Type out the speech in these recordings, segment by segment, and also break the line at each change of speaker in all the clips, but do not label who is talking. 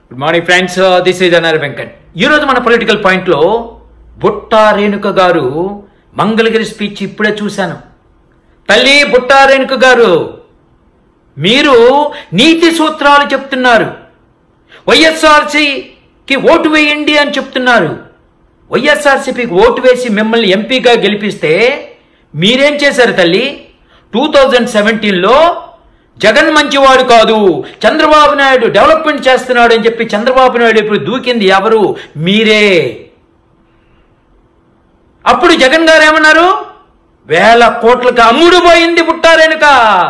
good morning friends this is అన్నారు వెంకట్ ఈరోజు మన పొలిటికల్ పాయింట్లో బుట్టా రేణుక గారు మంగళగిరి స్పీచ్ ఇప్పుడే చూశాను తల్లి బుట్టా రేణుక గారు మీరు నీతి సూత్రాలు చెప్తున్నారు వైఎస్ఆర్సీకి ఓటు వేయండి అని చెప్తున్నారు వైఎస్ఆర్సీపీకి ఓటు వేసి మిమ్మల్ని ఎంపీగా గెలిపిస్తే మీరేం చేశారు తల్లి టూ థౌజండ్ సెవెంటీన్లో జగన్ మంచివాడు కాదు చంద్రబాబు నాయుడు డెవలప్మెంట్ చేస్తున్నాడు అని చెప్పి చంద్రబాబు నాయుడు ఇప్పుడు దూకింది ఎవరు మీరే అప్పుడు జగన్ గారు ఏమన్నారు వేల కోట్లకు అమ్ముడు పోయింది పుట్టారేనుక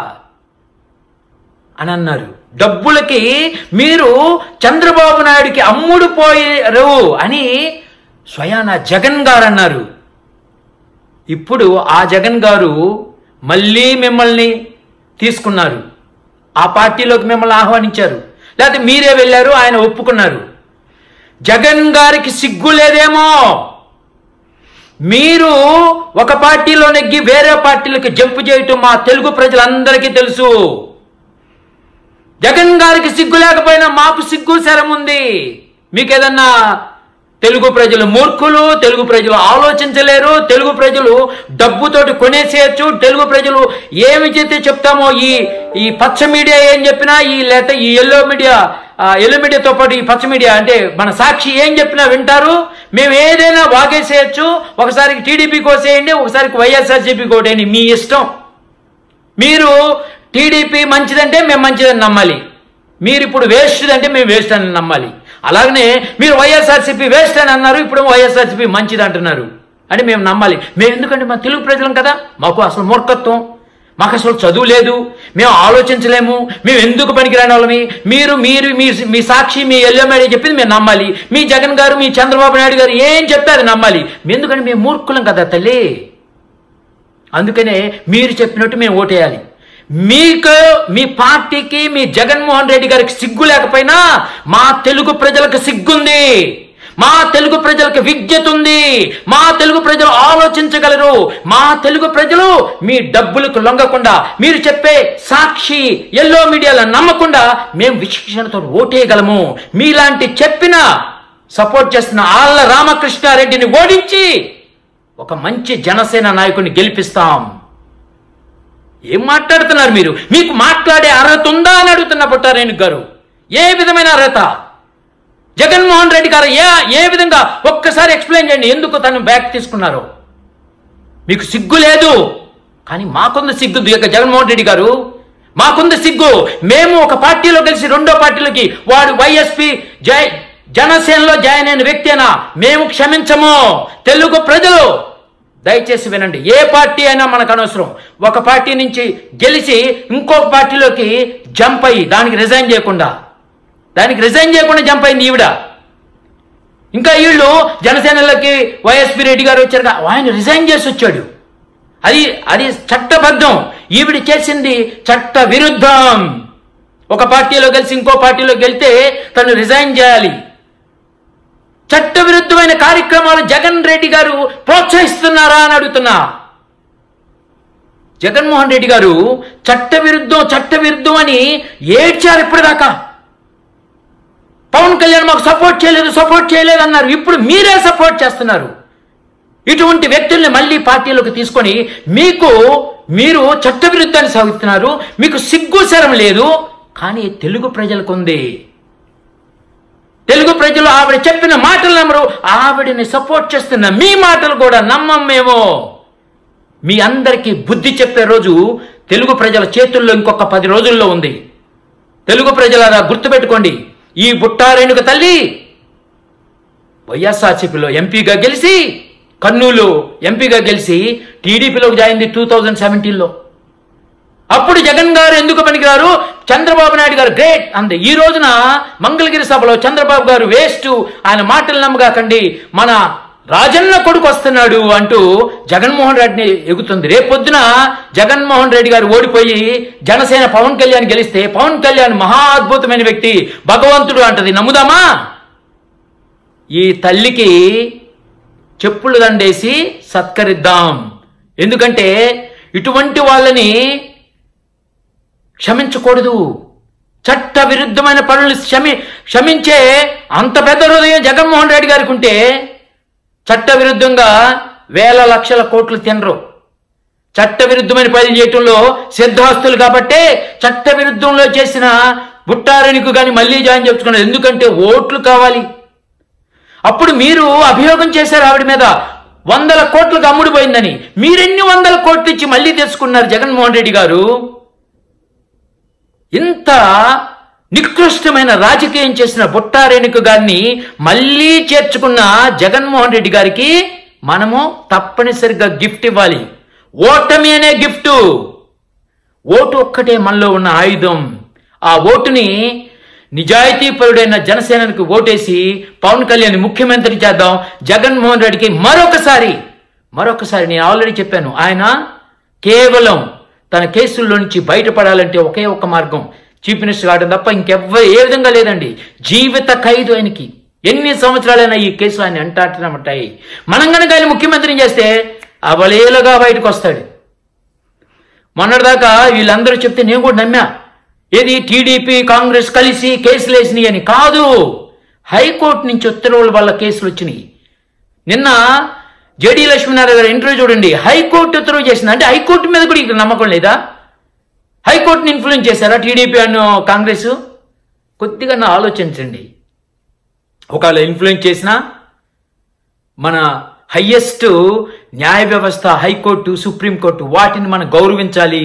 అని అన్నారు డబ్బులకి మీరు చంద్రబాబు నాయుడికి అమ్ముడు పోయారు అని స్వయాన జగన్ గారు అన్నారు ఇప్పుడు ఆ జగన్ గారు మళ్ళీ మిమ్మల్ని తీసుకున్నారు ఆ పార్టీలోకి మిమ్మల్ని ఆహ్వానించారు లేకపోతే మీరే వెళ్ళారు ఆయన ఒప్పుకున్నారు జగన్ గారికి సిగ్గు లేదేమో మీరు ఒక పార్టీలో నెగ్గి వేరే పార్టీలకు జంపు చేయటం మా తెలుగు ప్రజలందరికీ తెలుసు జగన్ గారికి సిగ్గు లేకపోయినా మాకు సిగ్గు శరం ఉంది మీకు ఏదన్నా తెలుగు ప్రజలు మూర్ఖులు తెలుగు ప్రజలు ఆలోచించలేరు తెలుగు ప్రజలు డబ్బుతోటి కొనేసేయచ్చు తెలుగు ప్రజలు ఏమి చేస్తే చెప్తామో ఈ ఈ పచ్చ మీడియా ఏం చెప్పినా ఈ లేకపోతే ఈ ఎల్లో మీడియా ఎల్లో మీడియాతో పాటు ఈ పచ్చ మీడియా అంటే మన సాక్షి ఏం చెప్పినా వింటారు మేము ఏదైనా వాగేసేయచ్చు ఒకసారికి టీడీపీకి కోసేయండి ఒకసారికి వైఎస్ఆర్సీపీకి కోటేయండి మీ ఇష్టం మీరు టీడీపీ మంచిదంటే మేము మంచిదని నమ్మాలి మీరు ఇప్పుడు వేస్ట్ అంటే మేము వేస్ట్ అని నమ్మాలి అలాగనే మీరు వైఎస్ఆర్సీపీ వేస్ట్ అని అన్నారు ఇప్పుడు వైఎస్ఆర్సీపీ మంచిది అంటున్నారు అంటే మేము నమ్మాలి మేము ఎందుకంటే మా తెలుగు ప్రజలం కదా మాకు అసలు మూర్ఖత్వం మాకు అసలు చదువు లేదు మేము ఆలోచించలేము మేము ఎందుకు పనికిరాని వాళ్ళమి మీరు మీరు మీ మీ సాక్షి మీ ఎల్ఎంఐడి చెప్పింది మేము నమ్మాలి మీ జగన్ గారు మీ చంద్రబాబు నాయుడు గారు ఏం చెప్పారు నమ్మాలి ఎందుకంటే మేము మూర్ఖులం కదా తల్లి అందుకనే మీరు చెప్పినట్టు మేము ఓటేయాలి మీకు మీ పార్టీకి మీ జగన్మోహన్ రెడ్డి గారికి సిగ్గు లేకపోయినా మా తెలుగు ప్రజలకు సిగ్గుంది మా తెలుగు ప్రజలకు విజ్ఞత ఉంది మా తెలుగు ప్రజలు ఆలోచించగలరు మా తెలుగు ప్రజలు మీ డబ్బులకు లొంగకుండా మీరు చెప్పే సాక్షి ఎల్లో మీడియాలో నమ్మకుండా మేము విచక్షణతో ఓటేయగలము మీలాంటి చెప్పిన సపోర్ట్ చేస్తున్న ఆళ్ళ రామకృష్ణారెడ్డిని ఓడించి ఒక మంచి జనసేన నాయకుడిని గెలిపిస్తాం ఏం మాట్లాడుతున్నారు మీరు మీకు మాట్లాడే అర్హత ఉందా అని అడుగుతున్న పుట్టారేణు గారు ఏ విధమైన అర్హత జగన్మోహన్ రెడ్డి గారు ఏ ఏ విధంగా ఒక్కసారి ఎక్స్ప్లెయిన్ చేయండి ఎందుకు తను బ్యాక్ తీసుకున్నారు మీకు సిగ్గు లేదు కానీ మాకుంది సిగ్గు ఇక జగన్మోహన్ రెడ్డి గారు మాకుంది సిగ్గు మేము ఒక పార్టీలో కలిసి రెండో పార్టీలకి వాడు వైఎస్పి జై జనసేనలో జాయిన్ అయిన వ్యక్తేనా మేము క్షమించము తెలుగు ప్రజలు దయచేసి వినండి ఏ పార్టీ అయినా మనకు అనవసరం ఒక పార్టీ నుంచి గెలిచి ఇంకొక పార్టీలోకి జంప్ అయ్యి దానికి రిజైన్ చేయకుండా దానికి రిజైన్ చేయకుండా జంప్ అయింది ఈవిడ ఇంకా వీళ్ళు జనసేనలోకి వైఎస్పి రెడ్డి గారు వచ్చారు ఆయన రిజైన్ చేసి వచ్చాడు అది అది చట్టబద్ధం ఈవిడ చేసింది చట్ట విరుద్ధం ఒక పార్టీలో కలిసి ఇంకో పార్టీలో వెళ్తే తను రిజైన్ చేయాలి చట్ట విరుద్ధమైన కార్యక్రమాలు జగన్ రెడ్డి గారు ప్రోత్సహిస్తున్నారా అని అడుగుతున్నా జగన్మోహన్ రెడ్డి గారు చట్ట విరుద్ధం చట్ట విరుద్ధం అని ఏడ్చారు ఇప్పటిదాకా పవన్ కళ్యాణ్ మాకు సపోర్ట్ చేయలేదు సపోర్ట్ చేయలేదు అన్నారు ఇప్పుడు మీరే సపోర్ట్ చేస్తున్నారు ఇటువంటి వ్యక్తుల్ని మళ్ళీ పార్టీలోకి తీసుకొని మీకు మీరు చట్టవిరుద్ధాన్ని సాగుతున్నారు మీకు సిగ్గు శరం లేదు కానీ తెలుగు ప్రజలకు ఉంది తెలుగు ప్రజలు ఆవిడ చెప్పిన మాటలు నమ్మరు ఆవిడని సపోర్ట్ చేస్తున్న మీ మాటలు కూడా నమ్మం మేము మీ అందరికీ బుద్ధి చెప్పే రోజు తెలుగు ప్రజల చేతుల్లో ఇంకొక పది రోజుల్లో ఉంది తెలుగు ప్రజలారా గుర్తుపెట్టుకోండి ఈ బుట్టారేణుక తల్లి వైఎస్ఆర్సీపీలో ఎంపీగా గెలిచి కర్నూలు ఎంపీగా గెలిచి టీడీపీలోకి జాయింది టూ థౌజండ్ సెవెంటీన్లో అప్పుడు జగన్ గారు ఎందుకు పనికిరారు చంద్రబాబు నాయుడు గారు గ్రేట్ అంది ఈ రోజున మంగళగిరి సభలో చంద్రబాబు గారు వేస్ట్ ఆయన మాటలు నమ్మగాకండి మన రాజన్న కొడుకు వస్తున్నాడు అంటూ జగన్మోహన్ రెడ్డిని ఎగుతుంది రేపొద్దున జగన్మోహన్ రెడ్డి గారు ఓడిపోయి జనసేన పవన్ కళ్యాణ్ గెలిస్తే పవన్ కళ్యాణ్ మహా అద్భుతమైన వ్యక్తి భగవంతుడు అంటది నమ్ముదామా ఈ తల్లికి చెప్పులు దండేసి సత్కరిద్దాం ఎందుకంటే ఇటువంటి వాళ్ళని క్షమించకూడదు చట్ట విరుద్ధమైన పనులు క్షమి క్షమించే అంత పెద్ద హృదయం జగన్మోహన్ రెడ్డి గారికి ఉంటే చట్ట విరుద్ధంగా వేల లక్షల కోట్లు తినరు చట్ట విరుద్ధమైన పనులు చేయటంలో సిద్ధాస్తులు కాబట్టే చట్ట విరుద్ధంలో చేసిన బుట్టారెనికు కానీ మళ్ళీ జాయిన్ చెప్పుకున్నారు ఎందుకంటే ఓట్లు కావాలి అప్పుడు మీరు అభియోగం చేశారు ఆవిడ మీద వందల కోట్లకు అమ్ముడుపోయిందని మీరెన్ని వందల కోట్లు ఇచ్చి మళ్ళీ తెచ్చుకున్నారు జగన్మోహన్ రెడ్డి గారు ఇంత నికృష్టమైన రాజకీయం చేసిన బుట్టారేణుకు గారిని మళ్ళీ చేర్చుకున్న జగన్మోహన్ రెడ్డి గారికి మనము తప్పనిసరిగా గిఫ్ట్ ఇవ్వాలి ఓటమి అనే గిఫ్ట్ ఓటు ఒక్కటే మనలో ఉన్న ఆయుధం ఆ ఓటుని నిజాయితీపరుడైన జనసేనకు ఓటేసి పవన్ కళ్యాణ్ ముఖ్యమంత్రి చేద్దాం జగన్మోహన్ రెడ్డికి మరొకసారి మరొకసారి నేను ఆల్రెడీ చెప్పాను ఆయన కేవలం తన కేసుల్లో నుంచి బయటపడాలంటే ఒకే ఒక్క మార్గం చీఫ్ మినిస్టర్ కావడం తప్ప ఇంకెవ్వరు ఏ విధంగా లేదండి జీవిత ఖైదు ఆయనకి ఎన్ని సంవత్సరాలైనా ఈ కేసులు ఆయన అంటాడుతున్నామంటాయి మనం కనుక ఆయన ముఖ్యమంత్రిని చేస్తే అవలేలుగా బయటకు వస్తాడు మొన్నటిదాకా వీళ్ళందరూ చెప్తే నేను కూడా నమ్మా ఏది టీడీపీ కాంగ్రెస్ కలిసి కేసులు వేసినాయి అని కాదు హైకోర్టు నుంచి ఉత్తర్వుల వల్ల కేసులు వచ్చినాయి నిన్న జేడి లక్ష్మీనారాయణ గారు ఇంటర్వ్యూ చూడండి హైకోర్టు ఉత్తర్వు చేసింది అంటే హైకోర్టు మీద కూడా ఇక్కడ నమ్మకం లేదా హైకోర్టుని ఇన్ఫ్లుయెన్స్ చేశారా టీడీపీ అను కాంగ్రెస్ కొద్దిగా నా ఆలోచించండి ఒకవేళ ఇన్ఫ్లుయెన్స్ చేసినా మన హయ్యెస్ట్ న్యాయ వ్యవస్థ హైకోర్టు సుప్రీంకోర్టు వాటిని మనం గౌరవించాలి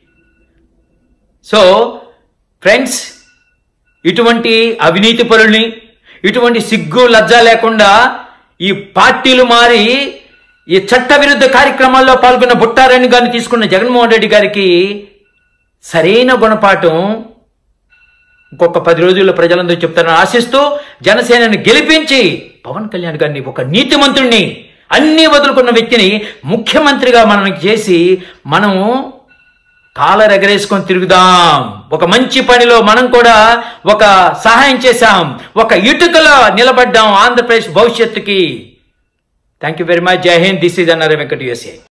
సో ఫ్రెండ్స్ ఇటువంటి అవినీతి పరుల్ని ఇటువంటి సిగ్గు లజ్జ లేకుండా ఈ పార్టీలు మారి ఈ చట్ట విరుద్ధ కార్యక్రమాల్లో పాల్గొన్న బుట్టారాణి గారిని తీసుకున్న జగన్మోహన్ రెడ్డి గారికి సరైన గుణపాఠం ఇంకొక పది రోజుల్లో ప్రజలందరూ చెప్తారని ఆశిస్తూ జనసేనని గెలిపించి పవన్ కళ్యాణ్ గారిని ఒక నీతిమంతుణ్ణి అన్ని వదులుకున్న వ్యక్తిని ముఖ్యమంత్రిగా మనకి చేసి మనము కాలర్ ఎగరేసుకొని తిరుగుదాం ఒక మంచి పనిలో మనం కూడా ఒక సహాయం చేశాం ఒక ఇటుకలో నిలబడ్డాం ఆంధ్రప్రదేశ్ భవిష్యత్తుకి థ్యాంక్ యూ వెరీ మచ్ జై హింద్ దిస్ ఈజ్ అన్నారు వెంకట యుఎస్ఏ